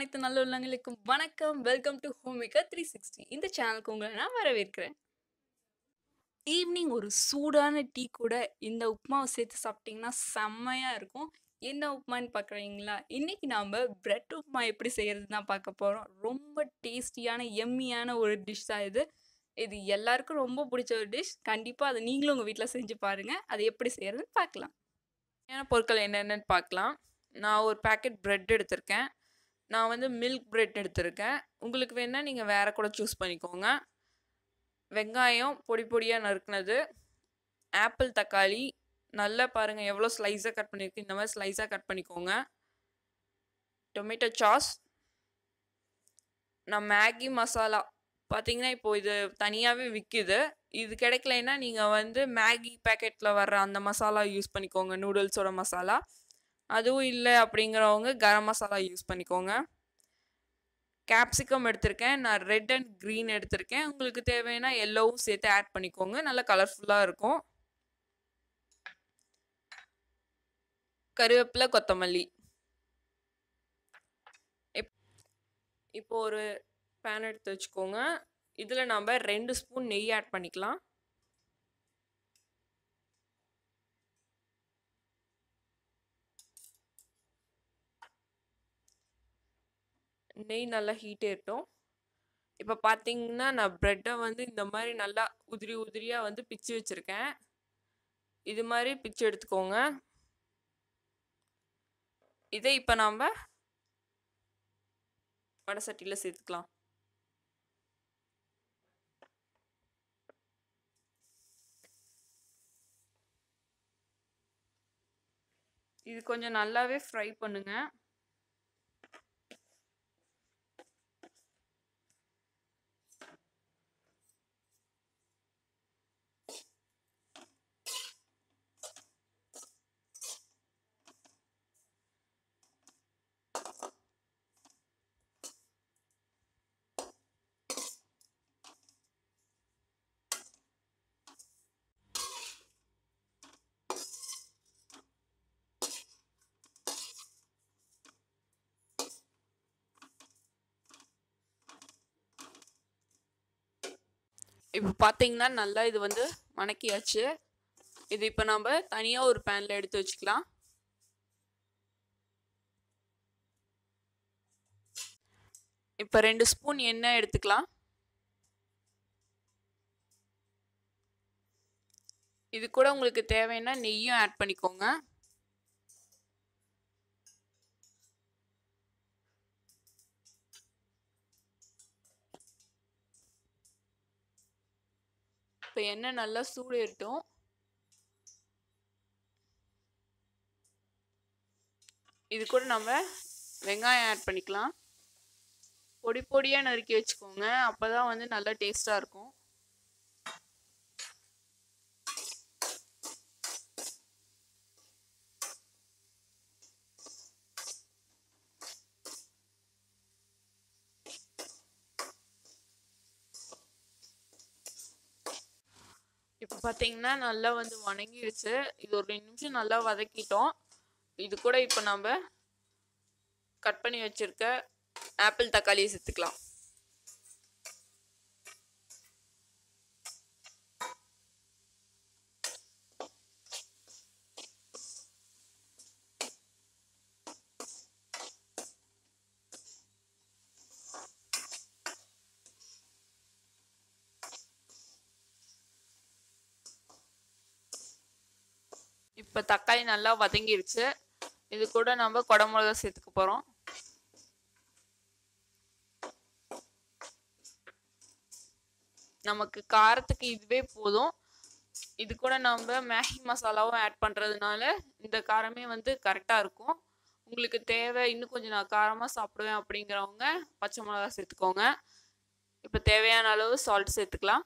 அனைத்து நல்ல உள்ளங்களுக்கும் வணக்கம் welcome to Homika three sixty இந்த சேனலுக்கு உங்களை நான் வரவேற்கிறேன் ஈவினிங் ஒரு சூடான டீ கூட இந்த உப்புமாவை சேர்த்து சாப்பிட்டிங்கன்னா செம்மையாக இருக்கும் என்ன உப்புமான்னு பார்க்குறீங்களா இன்றைக்கி நாம் பிரெட் உப்புமா எப்படி செய்கிறது தான் பார்க்க போகிறோம் ரொம்ப டேஸ்டியான எம்மியான ஒரு டிஷ் தான் இது இது எல்லாருக்கும் ரொம்ப பிடிச்ச ஒரு டிஷ் கண்டிப்பாக அதை நீங்களும் உங்கள் வீட்டில் செஞ்சு பாருங்கள் அதை எப்படி செய்கிறதுன்னு பார்க்கலாம் தேவையான பொருட்கள் என்னென்னு பார்க்கலாம் நான் ஒரு பேக்கெட் பிரெட் எடுத்திருக்கேன் நான் வந்து மில்க் பிரெட் எடுத்திருக்கேன் உங்களுக்கு வேணால் நீங்கள் வேறு கூட சூஸ் பண்ணிக்கோங்க வெங்காயம் பொடி பொடியாக நறுக்குனது ஆப்பிள் தக்காளி நல்லா பாருங்கள் எவ்வளோ ஸ்லைஸாக கட் பண்ணியிருக்கு இந்த மாதிரி ஸ்லைஸாக கட் பண்ணிக்கோங்க டொமேட்டோ சாஸ் நான் மேகி மசாலா பார்த்தீங்கன்னா இப்போ இது தனியாகவே விற்கிது இது கிடைக்கலைன்னா நீங்கள் வந்து மேகி பேக்கெட்டில் வர்ற அந்த மசாலா யூஸ் பண்ணிக்கோங்க நூடுல்ஸோட மசாலா அதுவும் இல்லை அப்படிங்கிறவங்க கரம் மசாலா யூஸ் பண்ணிக்கோங்க கேப்சிகம் எடுத்திருக்கேன் நான் ரெட் அண்ட் க்ரீன் எடுத்திருக்கேன் உங்களுக்கு தேவைன்னா எல்லோவும் சேர்த்து ஆட் பண்ணிக்கோங்க நல்லா கலர்ஃபுல்லாக இருக்கும் கருவேப்பிலை கொத்தமல்லி இப் இப்போ ஒரு பேன் எடுத்து வச்சுக்கோங்க இதில் நம்ம ரெண்டு ஸ்பூன் நெய் ஆட் பண்ணிக்கலாம் நெய் நல்லா ஹீட் ஏறட்டும் இப்போ பார்த்தீங்கன்னா நான் ப்ரெட்டை வந்து இந்த மாதிரி நல்லா உதிரி உதிரியாக வந்து பிச்சு வச்சுருக்கேன் இது மாதிரி பிச்சு எடுத்துக்கோங்க இதை இப்போ நாம் வடை சட்டியில் சேர்த்துக்கலாம் இது கொஞ்சம் நல்லாவே ஃப்ரை பண்ணுங்க இப்போ பார்த்தீங்கன்னா நல்லா இது வந்து மணக்கியாச்சு இது இப்போ நம்ம தனியாக ஒரு பேனில் எடுத்து வச்சுக்கலாம் இப்போ ரெண்டு ஸ்பூன் எண்ணெய் எடுத்துக்கலாம் இது கூட உங்களுக்கு தேவைன்னா நெய்யும் ஆட் பண்ணிக்கோங்க இப்போ எண்ணெய் நல்லா சூடு ஏறட்டும் இது கூட நம்ம வெங்காயம் ஆட் பண்ணிக்கலாம் பொடி பொடியாக நறுக்கி வச்சுக்கோங்க அப்போ தான் வந்து நல்லா டேஸ்ட்டாக இருக்கும் இப்போ பார்த்தீங்கன்னா நல்லா வந்து வணங்கிடுச்சு இது ஒரு ரெண்டு நிமிஷம் நல்லா வதக்கிட்டோம் இது கூட இப்போ நம்ம கட் பண்ணி வச்சுருக்க ஆப்பிள் தக்காளியை சேர்த்துக்கலாம் இப்போ தக்காளி நல்லா வதங்கிருச்சு இது கூட நம்ம குடமிளகா சேர்த்துக்க போகிறோம் நமக்கு காரத்துக்கு இதுவே போதும் இது கூட நம்ம மேகி மசாலாவும் ஆட் பண்ணுறதுனால இந்த காரமே வந்து கரெக்டாக இருக்கும் உங்களுக்கு தேவை இன்னும் கொஞ்சம் நான் காரமாக சாப்பிடுவேன் அப்படிங்கிறவங்க பச்சை மிளகா சேர்த்துக்கோங்க இப்போ தேவையான அளவு சால்ட் சேர்த்துக்கலாம்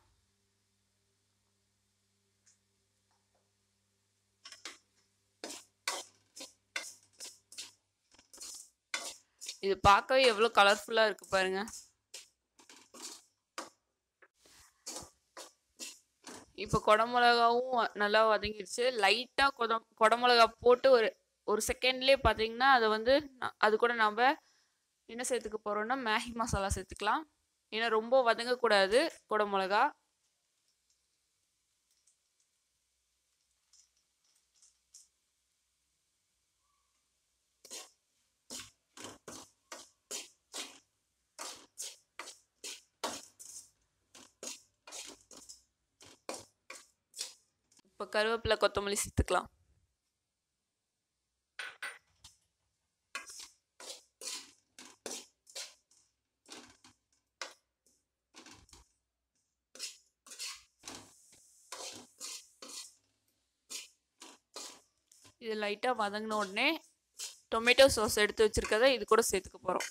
இது பார்க்கவே எவ்வளோ கலர்ஃபுல்லாக இருக்குது பாருங்க இப்போ குடமிளகாவும் நல்லா வதங்கிடுச்சு லைட்டாக குடம் குடமிளகா போட்டு ஒரு ஒரு செகண்ட்லேயே பார்த்தீங்கன்னா அதை வந்து அது கூட நம்ம என்ன சேர்த்துக்க போகிறோன்னா மேகி மசாலா சேர்த்துக்கலாம் ஏன்னா ரொம்ப வதங்கக்கூடாது குடை மிளகா இப்போ கருவேப்பிலை கொத்தமல்லி சேர்த்துக்கலாம் இது லைட்டாக வதங்கின உடனே டொமேட்டோ சாஸ் எடுத்து வச்சிருக்கதை இது கூட சேர்த்துக்க போகிறோம்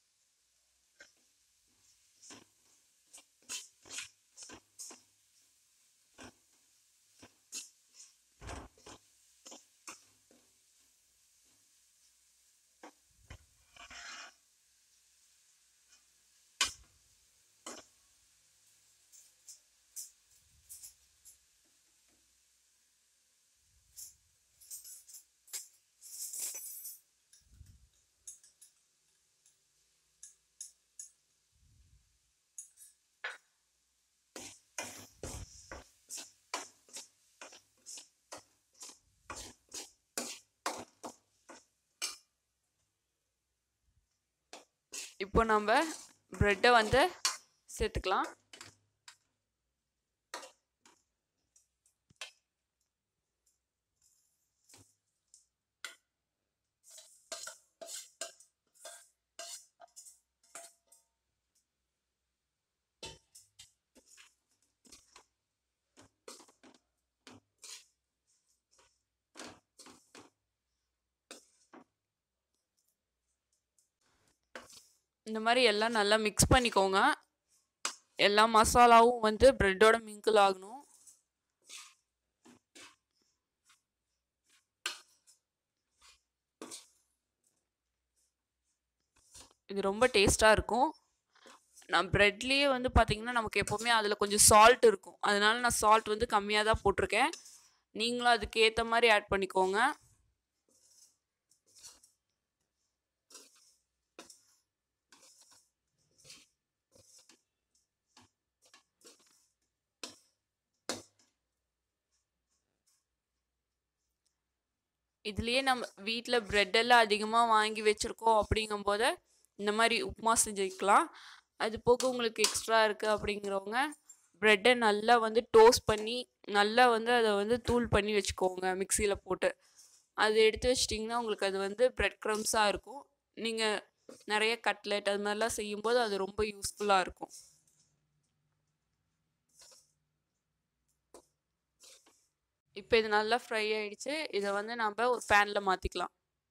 இப்போ நம்ம ப்ரெட்டை வந்து சேர்த்துக்கலாம் இந்த மாதிரி எல்லாம் நல்லா மிக்ஸ் பண்ணிக்கோங்க எல்லா மசாலாவும் வந்து ப்ரெட்டோட மிங்கிள் ஆகணும் இது ரொம்ப டேஸ்ட்டாக இருக்கும் நான் ப்ரெட்லேயே வந்து பார்த்தீங்கன்னா நமக்கு எப்போவுமே அதில் கொஞ்சம் சால்ட் இருக்கும் அதனால நான் சால்ட் வந்து கம்மியாக தான் போட்டிருக்கேன் நீங்களும் அதுக்கு ஏற்ற மாதிரி ஆட் பண்ணிக்கோங்க இதுலேயே நம்ம வீட்டில் ப்ரெட் எல்லாம் அதிகமாக வாங்கி வச்சுருக்கோம் அப்படிங்கும்போது இந்த மாதிரி உப்புமா செஞ்சுக்கலாம் அது போக உங்களுக்கு எக்ஸ்ட்ரா இருக்குது அப்படிங்கிறவங்க ப்ரெட்டை நல்லா வந்து டோஸ்ட் பண்ணி நல்லா வந்து அதை வந்து தூள் பண்ணி வச்சுக்கோங்க மிக்சியில் போட்டு அது எடுத்து வச்சிட்டிங்கன்னா உங்களுக்கு அது வந்து ப்ரெட் க்ரம்ஸாக இருக்கும் நீங்கள் நிறைய கட்லெட் அது மாதிரிலாம் செய்யும்போது அது ரொம்ப யூஸ்ஃபுல்லாக இருக்கும் இப்போ இது நல்லா ஃப்ரை ஆயிடுச்சு இதை வந்து நம்ம ஒரு பேனில் மாற்றிக்கலாம்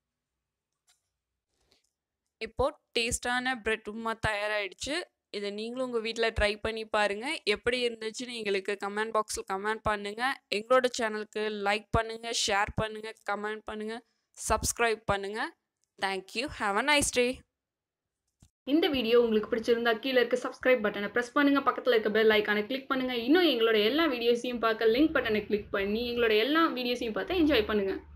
இப்போ டேஸ்டான பிரெட் உப்புமா தயாராகிடுச்சு இதை நீங்களும் உங்கள் வீட்டில் ட்ரை பண்ணி பாருங்கள் எப்படி இருந்துச்சுன்னு எங்களுக்கு கமெண்ட் பாக்ஸில் கமெண்ட் பண்ணுங்கள் எங்களோட சேனலுக்கு லைக் பண்ணுங்கள் ஷேர் பண்ணுங்கள் கமெண்ட் பண்ணுங்கள் சப்ஸ்கிரைப் பண்ணுங்கள் thank you have a nice day இந்த வீடியோ உங்களுக்கு பிடிச்சிருந்தா கீழே இருக்க சப்ஸ்கிரைப் பட்டனை ப்ரெஸ் பண்ணுங்க பக்கத்தில் இருக்க பெல் ஐக்கானை கிளிக் பண்ணுங்க இன்னும் எங்களோட எல்லா வீடியோஸையும் பார்க்க லிங்க் பட்டனை கிளிக் பண்ணி எங்களோட எல்லா வீடியோஸையும் பார்த்து என்ஜாய் பண்ணுங்க